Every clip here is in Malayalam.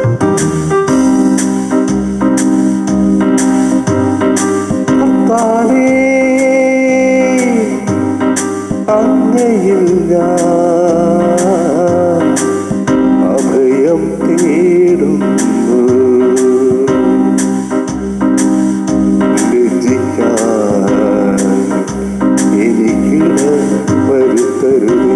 കർത്താവേ അങ്ങയിൽ ഞാൻ അഭയം തേടുന്നു ലജ്ജിക്കാൻ എനിക്കിട വരുത്തരുതേ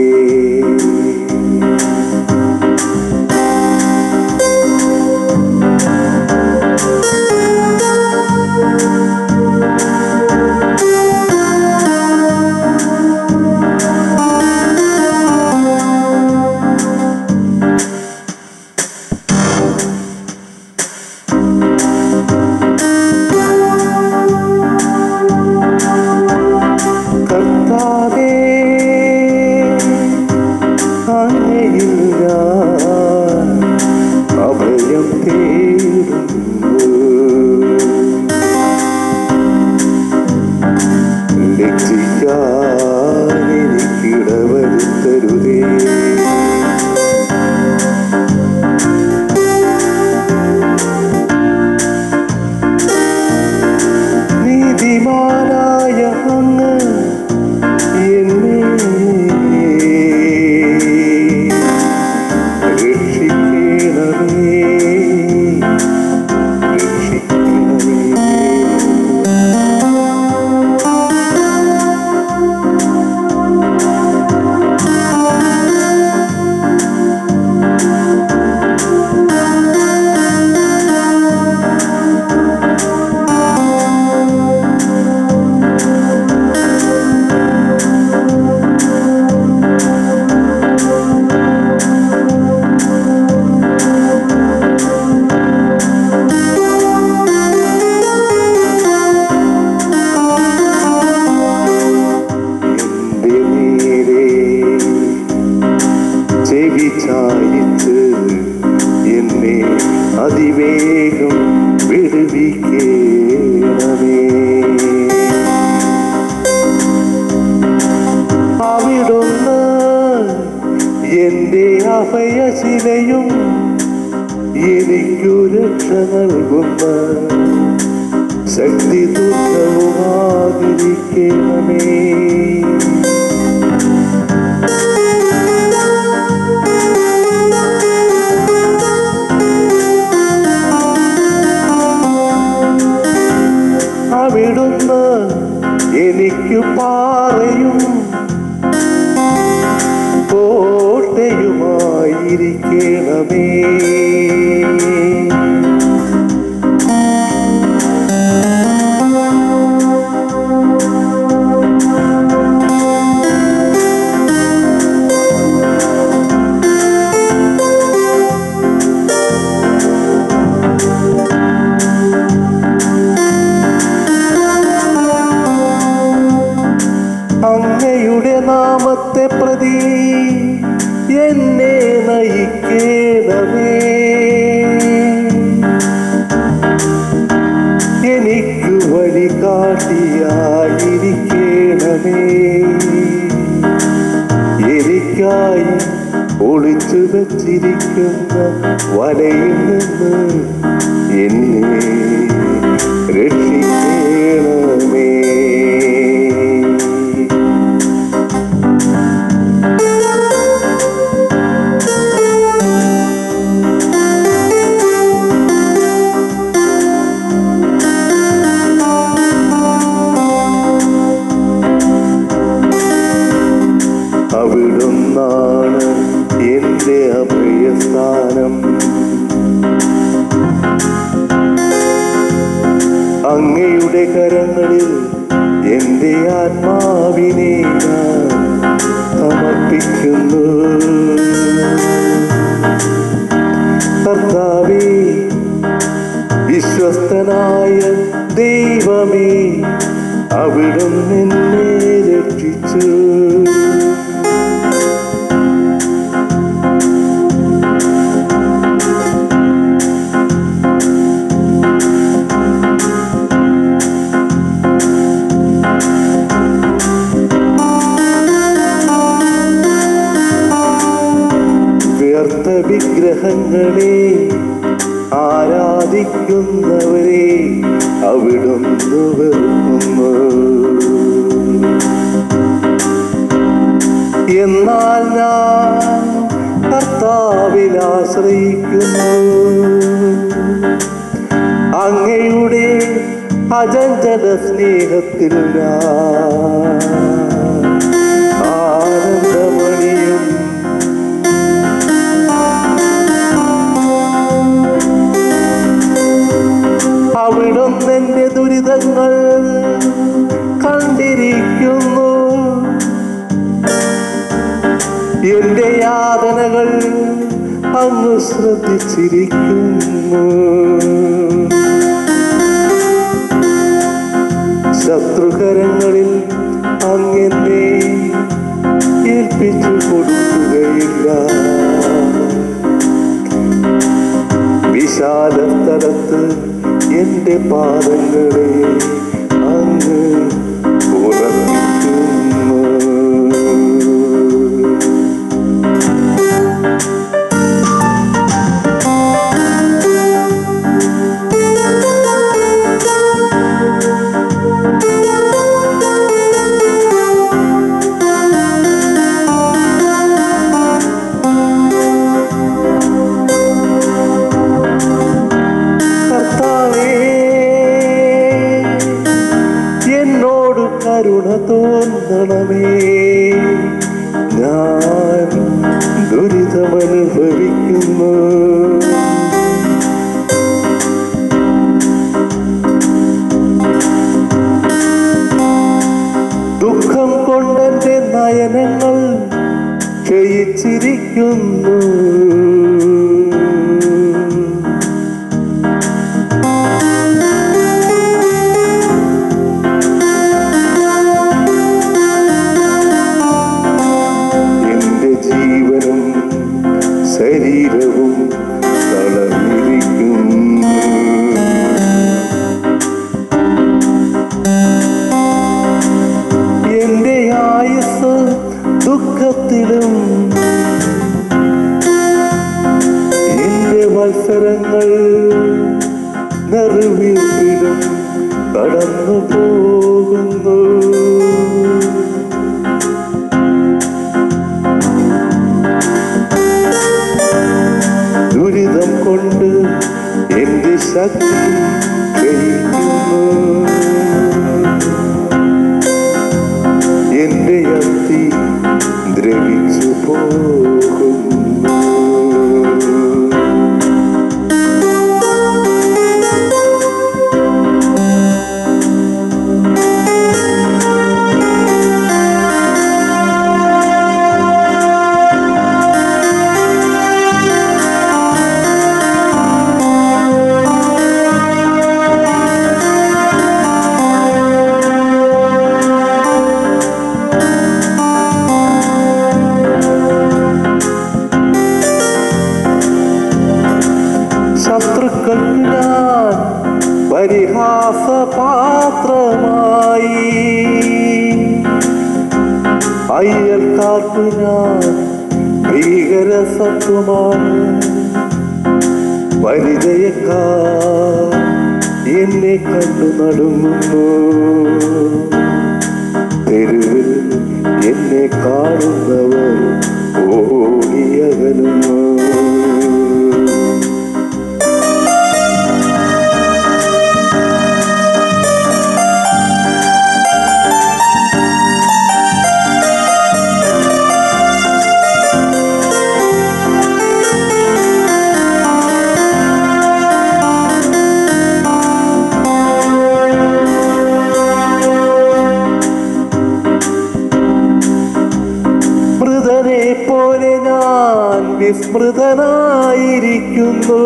കർത്താവേ അങ്ങയിൽ ഞാൻ അഭയം തേടുന്നു ലക്ഷിക്കാൻ എനിക്കിടവരുത്തരുതേ നീതിമാനായ അങ്ങ് എന്നെ രക്ഷിക്കണമേ രക്ഷിക്കണമേ എന്റെ നേരെ ചെവി ചായിച്ച് എന്നെ അതിവേഗം വിടുവിക്കേണമേ അവിടുന്ന് എന്റെ അഭയശിലയും എനിക്കു രക്ഷ നൽകുന്ന ശക്തി ദുഃഖവുമാതിരിക്കണമേ അവിടുന്ന് എനിക്ക് പാറയും കോട്ടയുമായിരിക്കണമേ അങ്ങയുടെ നാമത്തെ പ്രതി എന്നെ നയിക്കേണമേ എനിക്ക് വഴി കാട്ടിയായിരിക്കണമേ എനിക്കായി ഒളിച്ചു വച്ചിരിക്കുന്ന വലയിൽ നിന്ന് എന്നെ രക്ഷിക്കണമേ അവിടുന്നാണ് എന്റെ അഭയസ്ഥാനം അങ്ങയുടെ കരങ്ങളിൽ എന്റെ ആത്മാവിനെ ഞാൻ സമർപ്പിക്കുന്നു കർത്താവേ വിശ്വസ്തനായ ദൈവമേ അവിടുന്ന് എന്നെ രക്ഷിച്ചു വ്യർത്ഥ വിഗ്രഹ വിഗ്രഹങ്ങളെ ആരാധിക്കുന്നവരെ അവിടുന്ന് വെറുക്കുന്നു എന്നാൽ ഞാൻ കർത്താവിൽ ആശ്രയിക്കുന്നു അങ്ങയുടെ അജഞ്ചല സ്നേഹത്തിൽ ഞാൻ ആനന്ദമണിയും അവിടുന്ന് എന്റെ ദുരിതങ്ങൾ കണ്ടിരിക്കുന്നു എന്റെ യാതനകൾ അങ്ങ് ശ്രദ്ധിച്ചിരിക്കുന്നു ശത്രുകരങ്ങളിൽ അങ്ങനെ ഏൽപ്പിച്ചു കൊടുക്കുകയില്ല വിശാല സ്ഥലത്ത് എന്റെ പാദങ്ങളെ അങ്ങ് ഉറപ്പിക്കുന്നു കർത്താവേ എന്നോട് കരുണ തോന്നണമേ ഞാൻ ദുരിതമനുഭവിക്കുന്നു ദുഃഖം കൊണ്ടെന്റെ നയനങ്ങൾ ക്ഷയിച്ചിരിക്കുന്നു എന്റെ ജീവനും ശരീരവും തളർന്നിരിക്കുന്നു എന്റെ ആയുസ് ദുഃഖത്തിലും എന്റെ മത്സരങ്ങൾ നെറുവീട്ടിലും കടന്നു പോകുന്നു ദുരിതം കൊണ്ട് എന്റെ ശക്തി ക്ഷയിക്കുന്നു എന്റെ അസ്ഥി ദ്രവിച്ചു പോകുന്നു ശത്രുക്കൾക്ക് ഞാൻ പരിഹാസ പാത്രമായി അയ്യൽക്കാർക്ക് ഞാൻ ഭീകര സത്വമാണ് പരിചയക്കാർ എന്നെ കണ്ടു നടുങ്ങുന്നു തെരുവിൽ എന്നെ കാണുന്നവർ ഓടിയകലുന്നു മൃതനെ പോലെ ഞാൻ വിസ്മൃതനായിരിക്കുന്നു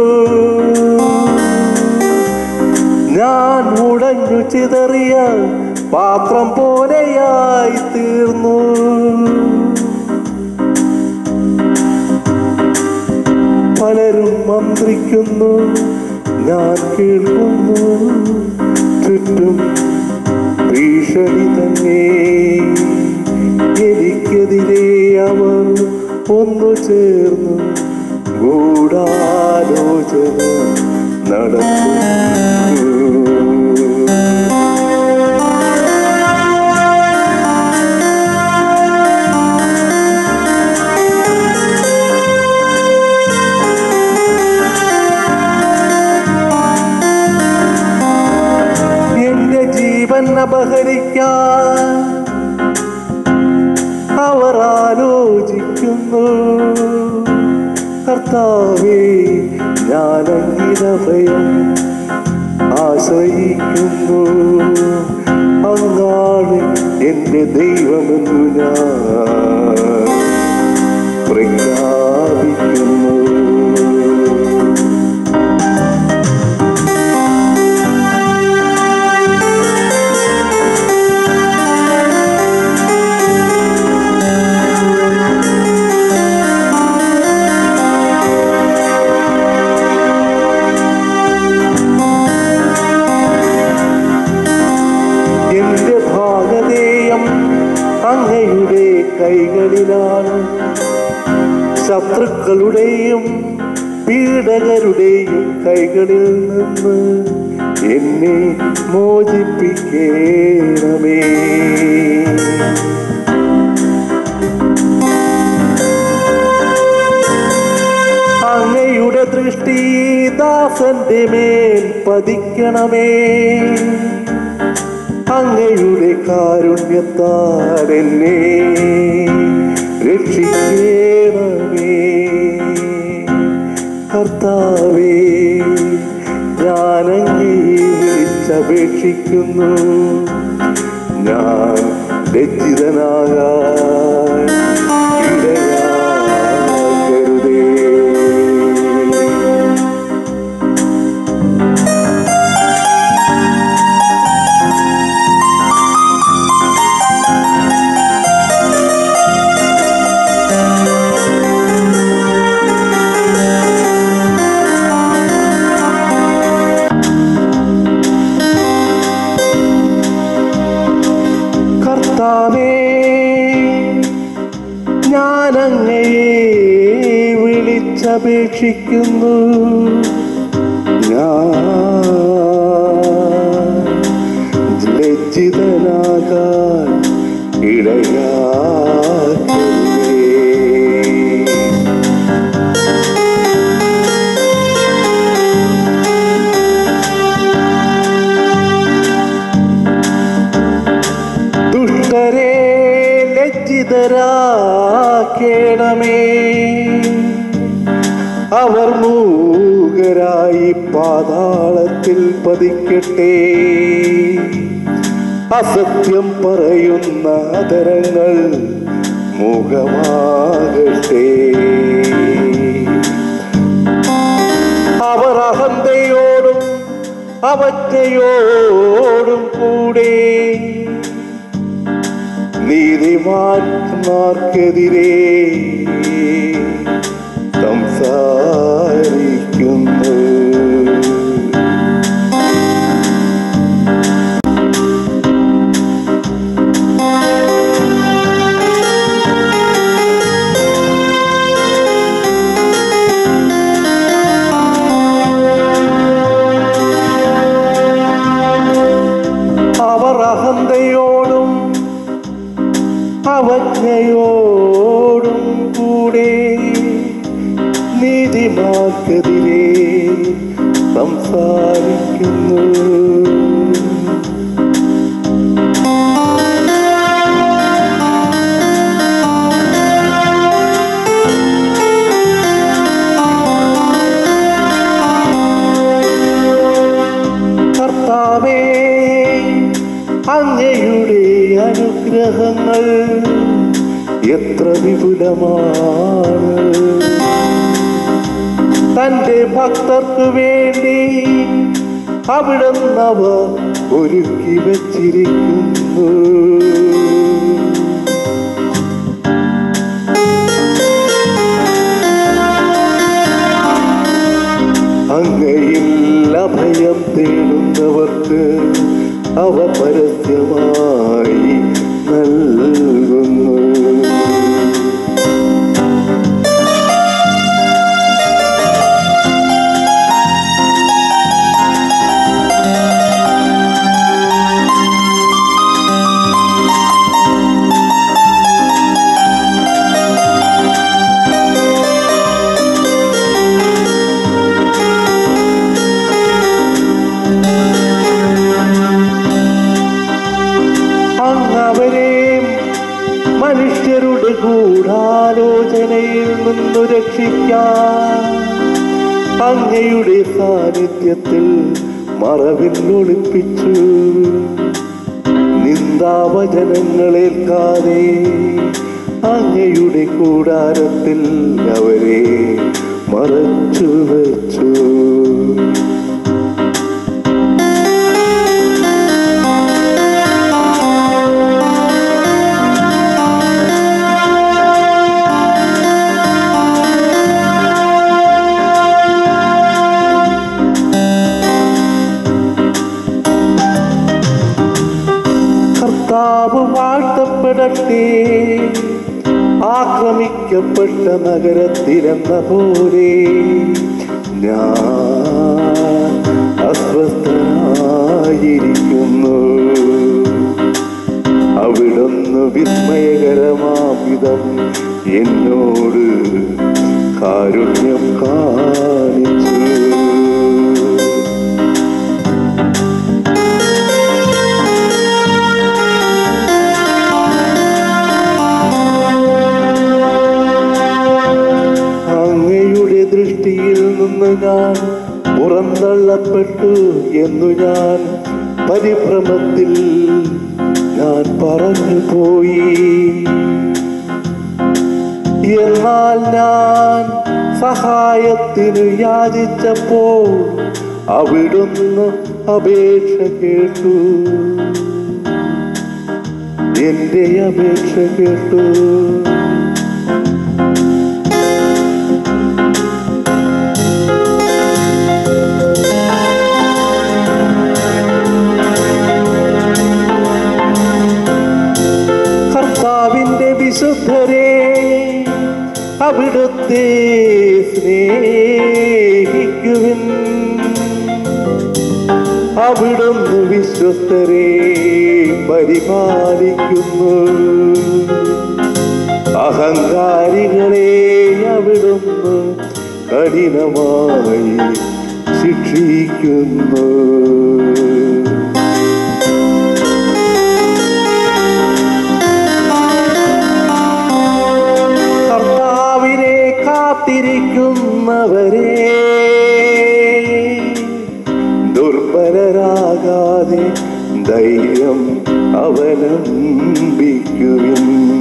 ഞാൻ ഉടഞ്ഞു ചിതറിയ പാത്രം പോലെയായി തീർന്നു പലരും മന്ത്രിക്കുന്നു ഞാൻ കേൾക്കുന്നു ചുറ്റും ഭീഷണി തന്നെ എനിക്കെതിരെ അവർ ഒന്നു ചേർന്നു ഗൂഢാലോചന ജീവൻ അപഹരിക്കാൻ അവർ ആലോചിക്കുന്നു കർത്താവേ ഞാൻ അങ്ങിതഭയം ആശ്രയിക്കുന്നു അങ്ങാണ് എൻ്റെ ദൈവമെന്നു ഞാൻ പ്രഖ്യാപിക്കുന്നു എന്റെ ഭാഗതേയം അങ്ങയുടെ കൈകളിലാണ് ശത്രുക്കളുടെയും പീഡകരുടെയും കൈകളിൽ നിന്ന് എന്നെ മോചിപ്പിക്കേണമേ അങ്ങയുടെ ദൃഷ്ടി ദാസന്റെ മേൽ പതിക്കണമേ അങ്ങയുടെ കാരുണ്യത്താൽ എന്നെ രക്ഷിക്കണമേ കർത്താവേ ഞാൻ അങ്ങയെ വിളിച്ചപേക്ഷിക്കുന്നു ഞാൻ ലജ്ജിതനാകാൻ ഇടയാകരുതേ കർത്താവേ ഞാൻ അങ്ങയെ വിളിച്ചപേക്ഷിക്കുന്നു ഞാൻ ലജ്ജിതനാകാൻ ഇടയാക്കരുതേ ദുഷ്ടരെ ലജ്ജിതരാക്കേണമേ അവർ മൂകരായി പാതാളത്തിൽ പതിക്കട്ടെ അസത്യം പറയുന്ന അതരങ്ങൾ മുഖമാകട്ടെ അവർ അഹന്തയോടും അവറ്റയോടും കൂടെ നീതിമാന്മാർക്കെതിരെ സംസാരിക്കുന്നു അവർ അഹന്തയോടും അവജ്ഞയോടും കൂടെ നീതിമാർക്കെതിരെ സംസാരിക്കുന്നു കർത്താവേ അങ്ങയുടെ അനുഗ്രഹങ്ങൾ എത്ര വിപുലമാണ് തന്റെ ഭക്തർക്ക് വേണ്ടി അവിടുന്നവ ഒരുക്കി വച്ചിരിക്കുന്നു അങ്ങയിൽ അഭയം തേടുന്നവർക്ക് അവ പരസ്യമായി നൽകുന്നു അങ്ങയുടെ ഗൂഢാലോചനയിൽ നിന്നു രക്ഷിക്കാൻ അങ്ങയുടെ സാന്നിധ്യത്തിൽ മറവിൽ ഒളിപ്പിച്ചു നിന്ദാവചനങ്ങളേൽക്കാതെ അങ്ങയുടെ കൂടാരത്തിൽ അവരെ മറച്ചു വച്ചു കർത്താവ് വാഴ്ത്തപ്പെടട്ടെ ആക്രമിക്കപ്പെട്ട നഗരത്തിലെന്ന പോലെ ഞാൻ അസ്വസ്ഥനായിരിക്കുന്നു അവിടുന്ന് വിസ്മയകരമാവിധം എന്നോട് കാരുണ്യം കാണിച്ചു അങ്ങയുടെ ദൃഷ്ടിയിൽ നിന്ന് ഞാൻ പുറന്തള്ളപ്പെട്ടു എന്നു ഞാൻ പരിഭ്രമത്തിൽ ഞാൻ പറഞ്ഞു പോയി എന്നാൽ ഞാൻ സഹായത്തിനു യാചിച്ചപ്പോൾ അവിടുന്ന് അപേക്ഷ കേട്ടു എന്റെ അപേക്ഷ കേട്ടു കർത്താവിന്റെ വിശുദ്ധരെ അവിടുത്തെ സ്നേഹിക്കുവിൻ അവിടുന്ന് വിശ്വസ്തരെ പരിപാലിക്കുന്നു അഹങ്കാരികളെ അവിടുന്ന് കഠിനമായി ശിക്ഷിക്കുന്നു കർത്താവിനെ കാത്തിരിക്കുന്നവരെ ദുർബലരാകാതെ ധൈര്യം അവലംബിക്കുവിൻ